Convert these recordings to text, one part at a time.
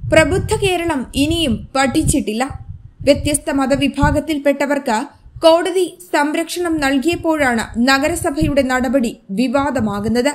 പ്രബുദ്ധ കേരളം ഇനിയും പഠിച്ചിട്ടില്ല വ്യത്യസ്ത മതവിഭാഗത്തിൽപ്പെട്ടവർക്ക് കോടതി സംരക്ഷണം നൽകിയപ്പോഴാണ് നഗരസഭയുടെ നടപടി വിവാദമാകുന്നത്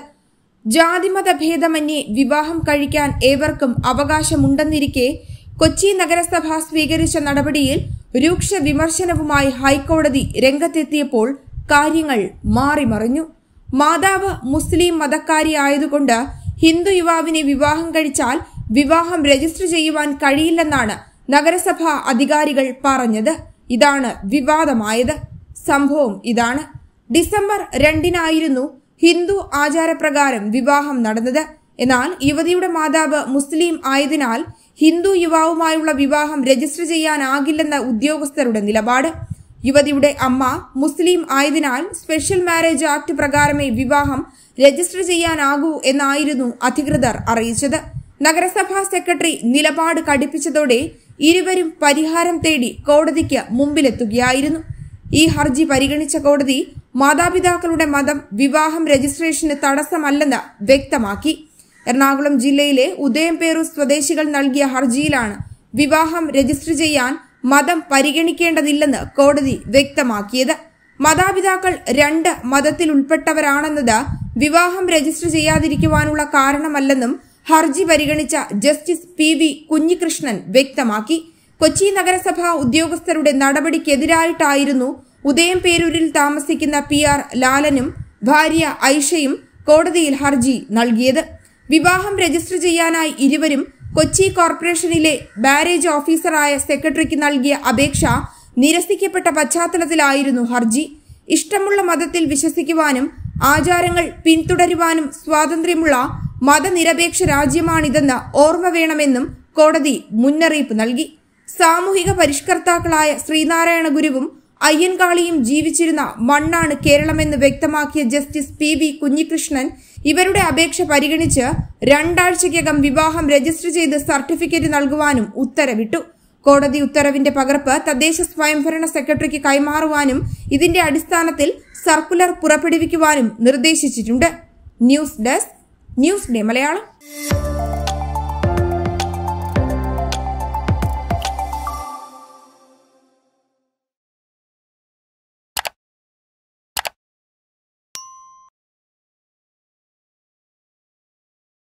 ജാതിമത ഭേദമന്യേ വിവാഹം കഴിക്കാൻ ഏവർക്കും അവകാശമുണ്ടെന്നിരിക്കെ കൊച്ചി നഗരസഭ സ്വീകരിച്ച നടപടിയിൽ രൂക്ഷ വിമർശനവുമായി ഹൈക്കോടതി രംഗത്തെത്തിയപ്പോൾ കാര്യങ്ങൾ മാറിമറിഞ്ഞു മാതാവ് മുസ്ലിം മതക്കാരിയായതുകൊണ്ട് ഹിന്ദു യുവാവിനെ വിവാഹം കഴിച്ചാൽ വിവാഹം രജിസ്റ്റർ ചെയ്യുവാൻ കഴിയില്ലെന്നാണ് നഗരസഭാ അധികാരികൾ പറഞ്ഞത് ഇതാണ് വിവാദമായത് സംഭവം ഇതാണ് ഡിസംബർ രണ്ടിനായിരുന്നു ഹിന്ദു ആചാരപ്രകാരം വിവാഹം നടന്നത് എന്നാൽ യുവതിയുടെ മാതാവ് മുസ്ലിം ആയതിനാൽ ഹിന്ദു യുവാവുമായുള്ള വിവാഹം രജിസ്റ്റർ ചെയ്യാനാകില്ലെന്ന ഉദ്യോഗസ്ഥരുടെ നിലപാട് യുവതിയുടെ അമ്മ മുസ്ലിം ആയതിനാൽ സ്പെഷ്യൽ മാരേജ് ആക്ട് പ്രകാരമേ വിവാഹം രജിസ്റ്റർ ചെയ്യാനാകൂ എന്നായിരുന്നു അധികൃതർ അറിയിച്ചത് നഗരസഭാ സെക്രട്ടറി നിലപാട് കടുപ്പിച്ചതോടെ ഇരുവരും പരിഹാരം തേടി കോടതിക്ക് മുമ്പിലെത്തുകയായിരുന്നു ഈ ഹർജി പരിഗണിച്ച കോടതി മാതാപിതാക്കളുടെ മതം വിവാഹം രജിസ്ട്രേഷന് തടസ്സമല്ലെന്ന് വ്യക്തമാക്കി എറണാകുളം ജില്ലയിലെ ഉദയംപേരൂർ സ്വദേശികൾ നൽകിയ ഹർജിയിലാണ് വിവാഹം രജിസ്റ്റർ ചെയ്യാൻ മതം പരിഗണിക്കേണ്ടതില്ലെന്ന് കോടതി വ്യക്തമാക്കിയത് മാതാപിതാക്കൾ രണ്ട് മതത്തിൽ ഉൾപ്പെട്ടവരാണെന്നത് വിവാഹം രജിസ്റ്റർ ചെയ്യാതിരിക്കുവാനുള്ള കാരണമല്ലെന്നും ഹർജി പരിഗണിച്ച ജസ്റ്റിസ് പി വി കുഞ്ഞികൃഷ്ണൻ വ്യക്തമാക്കി കൊച്ചി നഗരസഭ ഉദ്യോഗസ്ഥരുടെ നടപടിക്കെതിരായിട്ടായിരുന്നു ഉദയംപേരൂരിൽ താമസിക്കുന്ന പി ആർ ലാലനും ഭാര്യ ഐഷയും കോടതിയിൽ ഹർജി നൽകിയത് വിവാഹം രജിസ്റ്റർ ചെയ്യാനായി ഇരുവരും കൊച്ചി കോർപ്പറേഷനിലെ ബാരേജ് ഓഫീസറായ സെക്രട്ടറിക്ക് നൽകിയ അപേക്ഷ നിരസിക്കപ്പെട്ട പശ്ചാത്തലത്തിലായിരുന്നു ഹർജി ഇഷ്ടമുള്ള മതത്തിൽ വിശ്വസിക്കുവാനും ആചാരങ്ങൾ പിന്തുടരുവാനും സ്വാതന്ത്ര്യമുള്ള മതനിരപേക്ഷ രാജ്യമാണിതെന്ന് ഓർമ്മ വേണമെന്നും കോടതി മുന്നറിയിപ്പ് നൽകി സാമൂഹിക പരിഷ്കർത്താക്കളായ ശ്രീനാരായണ ഗുരുവും അയ്യൻകാളിയും ജീവിച്ചിരുന്ന മണ്ണാണ് കേരളമെന്ന് വ്യക്തമാക്കിയ ജസ്റ്റിസ് പി വി കുഞ്ഞികൃഷ്ണൻ ഇവരുടെ അപേക്ഷ പരിഗണിച്ച് രണ്ടാഴ്ചയ്ക്കകം വിവാഹം രജിസ്റ്റർ ചെയ്ത് സർട്ടിഫിക്കറ്റ് നൽകുവാനും ഉത്തരവിട്ടു കോടതി ഉത്തരവിന്റെ പകർപ്പ് തദ്ദേശ സ്വയംഭരണ സെക്രട്ടറിക്ക് കൈമാറുവാനും ഇതിന്റെ അടിസ്ഥാനത്തിൽ സർക്കുലർ പുറപ്പെടുവിക്കുവാനും നിർദ്ദേശിച്ചിട്ടുണ്ട് news desk news day Malayalam